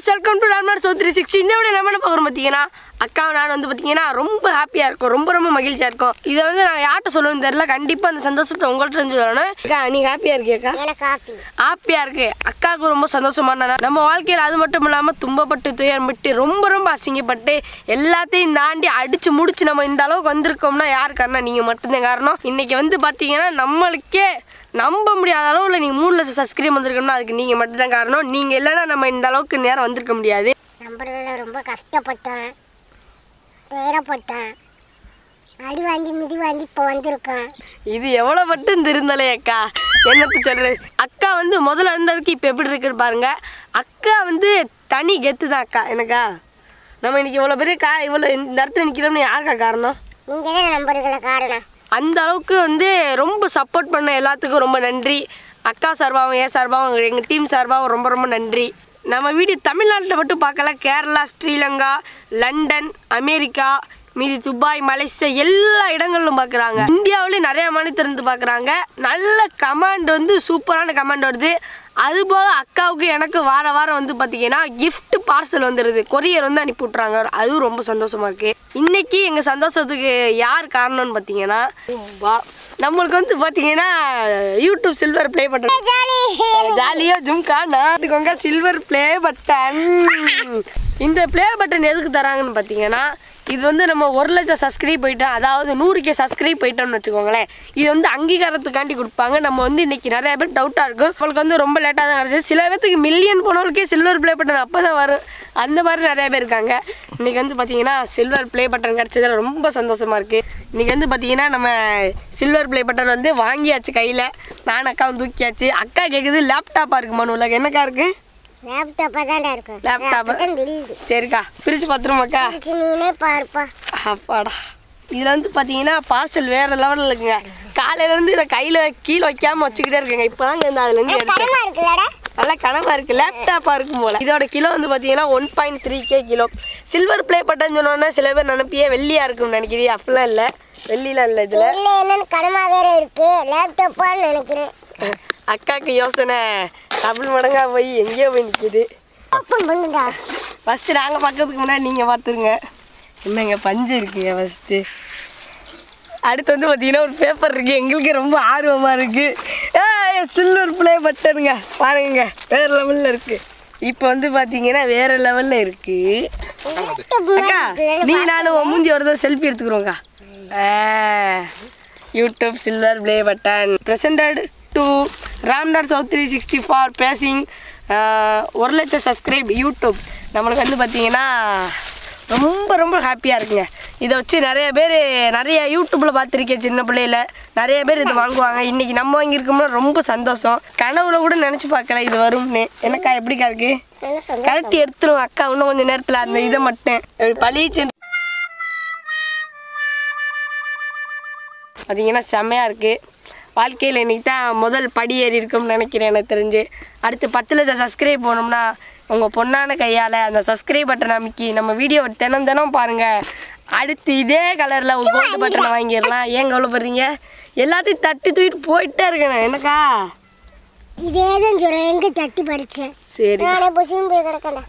Welcome to Ramnad show three sixty இந்த விட நம்ம என்ன பார்க்குறோம் பார்த்தீங்கன்னா அக்கா நான் வந்து பார்த்தீங்கன்னா ரொம்ப ஹாப்பியாக இருக்கும் ரொம்ப ரொம்ப மகிழ்ச்சியாக இருக்கும் இதை வந்து நான் யார்கிட்ட சொல்லணும்னு தெரியல கண்டிப்பாக அந்த சந்தோஷத்தை உங்கள்கிட்ட இருந்து சொல்லணும் அக்கா நீ ஹாப்பியாக இருக்கியாக்கா எனக்கு காப்பி ஹாப்பியாக இருக்கு அக்காவுக்கு ரொம்ப சந்தோஷமான நாள். நம்ம வாழ்க்கையில் அது மட்டும் இல்லாமல் துன்பப்பட்டு துயரமிட்டு ரொம்ப ரொம்ப அசிங்கப்பட்டு எல்லாத்தையும் தாண்டி அடிச்சு முடிச்சு நம்ம இந்த அளவுக்கு வந்திருக்கோம்னா யார் காரணம் நீங்கள் மட்டும்தான் காரணம் இன்னைக்கு வந்து பார்த்தீங்கன்னா நம்மளுக்கே நம்ப முடியாத அளவில் நீங்கள் மூணு லட்சம் சப்ஸ்கிரைப் வந்திருக்கோம்னா அதுக்கு நீங்கள் மட்டும்தான் காரணம் நீங்கள் இல்லைன்னா நம்ம இந்த அளவுக்கு நேரம் வந்திருக்க முடியாது நம்பர்களை ரொம்ப கஷ்டப்பட்டேன் துயரப்பட்டேன் அடி வாங்கி மிதி வாங்கி இப்போ வந்திருக்கேன் இது எவ்வளோ மட்டும் திருந்தலே அக்கா என்னத்து சொல்கிறது அக்கா வந்து முதல்ல இருந்ததுக்கு இப்போ எப்படி இருக்குன்னு பாருங்க அக்கா வந்து தனி கெத்து தான் அக்கா எனக்கா நம்ம இன்னைக்கு இவ்வளோ பெரிய கா இவ்வளோ இந்த இடத்துல நிற்கிறோம்னு யாருக்கா காரணம் நீங்கள் தான் நம்பர்களை காரணம் அந்த அளவுக்கு வந்து ரொம்ப சப்போர்ட் பண்ண எல்லாத்துக்கும் ரொம்ப நன்றி அக்கா சார்பாகவும் ஏன் சார்பாகவும் எங்கள் டீம் சார்பாகவும் ரொம்ப ரொம்ப நன்றி நம்ம வீடியோ தமிழ்நாட்டில் மட்டும் பார்க்கல கேரளா ஸ்ரீலங்கா லண்டன் அமெரிக்கா மீதி துபாய் மலேசியா எல்லா இடங்களிலும் பார்க்குறாங்க இந்தியாவிலேயும் நிறைய மாநிலத்திலிருந்து பார்க்குறாங்க நல்ல கமாண்ட் வந்து சூப்பரான கமாண்ட் வருது அதுபோக அக்காவுக்கு எனக்கு வார வாரம் வந்து பார்த்தீங்கன்னா gift பார்சல் வந்துடுது கொரியர் வந்து அனுப்பி விட்றாங்க அதுவும் ரொம்ப சந்தோஷமா இருக்கு இன்னைக்கு எங்கள் சந்தோஷத்துக்கு யார் காரணம்னு பார்த்தீங்கன்னா வா- நம்மளுக்கு வந்து பார்த்தீங்கன்னா யூடியூப் சில்வர் ப்ளே பட்டன் ஜாலி ஜாலியோ ஜும்கா நாத்துக்கோங்க சில்வர் ப்ளே பட்டன் இந்த ப்ளே பட்டன் எதுக்கு தராங்கன்னு பார்த்தீங்கன்னா இது வந்து நம்ம ஒரு லட்சம் சப்ஸ்கிரைப் போயிட்டோம் அதாவது நூறு கே சப்ஸ்கிரைப் போயிட்டோம்னு வச்சுக்கோங்களேன் இது வந்து அங்கீகாரத்துக்காண்டி கொடுப்பாங்க நம்ம வந்து இன்னைக்கு நிறைய பேர் டவுட்டாக இருக்கும் நம்மளுக்கு வந்து ரொம்ப லேட்டாக தான் கிடச்சி சில பேர்த்துக்கு மில்லியன் போனவங்களுக்கே சில்வர் ப்ளே பட்டன் அப்போ தான் வரும் அந்த மாதிரி நிறைய பேர் இருக்காங்க இன்னைக்கு வந்து பார்த்தீங்கன்னா சில்வர் ப்ளே பட்டன் கிடச்சதுல ரொம்ப சந்தோஷமா இருக்கு இன்னைக்கு வந்து பார்த்தீங்கன்னா நம்ம சில்வர் ப்ளே பட்டன் வந்து வாங்கியாச்சு கையில் நான் அக்காவும் தூக்கியாச்சு அக்கா கேட்குது லேப்டாப்பாக இருக்கு மனு என்னக்கா இருக்கு லேப்டாப்பாக தான்டா இருக்கும் லேப்டாப் தான் தெரியுது சரிக்கா பிரிச்சு பார்த்துருமாக்கா பிடிச்சி நீனே பாருப்பா அப்பாடா இதில் வந்து பார்த்தீங்கன்னா பார்சல் வேற லெவலில் இருக்குங்க காலையிலேருந்து இதை கையில் கீழே வைக்காம வச்சுக்கிட்டே இருக்கேங்க இப்போ தாங்க இந்த அதுலேருந்து எடுத்தேன் கடமா இருக்குல்லடா நல்லா கனமா இருக்கு லேப்டாப்பாக இருக்கும் போல இதோட கிலோ வந்து பார்த்தீங்கன்னா one point three K kilo silver play button சொன்னோன்னா சில பேர் நினைப்பியே வெள்ளியாக இருக்கும்னு நினைக்கிறீங்க அப்படிலாம் இல்லை வெள்ளிலாம் இல்லை இதில் தெரியல என்னன்னு கடமா வேற இருக்கு லேப்டாப்பான்னு நினைக்கிறேன் அக்காக்கு யோசனை டபுள் மடங்கா போய் எங்கேயோ போய் நிற்கிது ஓப்பன் பண்ணுடா ஃபஸ்ட்டு நாங்கள் பார்க்கறதுக்கு முன்னாடி நீங்கள் பார்த்துருங்க என்னங்க பஞ்சு இருக்குங்க ஃபஸ்ட்டு அடுத்து வந்து பார்த்தீங்கன்னா ஒரு பேப்பர் இருக்குது எங்களுக்கு ரொம்ப ஆர்வமாக இருக்குது சில்வர் ப்ளே பட்டனுங்க பாருங்க வேறு லெவலில் இருக்குது இப்போ வந்து பார்த்தீங்கன்னா வேறு லெவலில் இருக்குது லேப்டாப் அக்கா நீ நானும் உன் மூஞ்சி ஒரு செல்ஃபி எடுத்துக்கிறோங்க்கா YouTube silver play button presented to Ramnad south three sixty for passing ஒரு லட்சம் சப்ஸ்கிரைப் யூடியூப் நம்மளுக்கு வந்து பார்த்தீங்கன்னா ரொம்ப ரொம்ப ஹாப்பியாக இருக்குங்க இதை வச்சு நிறைய பேர் நிறைய யூடியூப்பில் பார்த்துருக்கேன் சின்ன பிள்ளையில நிறைய பேர் இது வாங்குவாங்க இன்றைக்கி நம்ம வாங்கியிருக்கோம்னா ரொம்ப சந்தோஷம் கனவுல கூட நினச்சி பார்க்கல இது வரும்னு எனக்கா எப்படிக்கா இருக்குது என்ன சொல்ல கழட்டி எடுத்துரும் அக்கா இன்னும் கொஞ்ச நேரத்துல அந்த இதை மட்டும் பழிச்சு பார்த்தீங்கன்னா செம்மையா இருக்கு வாழ்க்கையில் இன்னைக்கு தான் முதல் படி ஏறி இருக்கும்னு நினைக்கிறேன் எனக்கு தெரிஞ்சு அடுத்து பத்து லட்சம் சப்ஸ்கிரைப் போனோம்னா உங்கள் பொண்ணான கையால் அந்த சப்ஸ்கிரைப் பட்டன் அமைக்கி நம்ம வீடியோ தினம் தினம் பாருங்க அடுத்து இதே கலரில் ஒரு கோல்டு பட்டனை வாங்கிடலாம் ஏன் கவலைப்படுறீங்க எல்லாத்தையும் தட்டி தூக்கிட்டு போயிட்டே இருக்கணும் என்னக்கா இதே தான் சொல்ல எங்க தட்டி பறிச்சேன் சரி நானே புசியும் போய் கிடக்கண்டா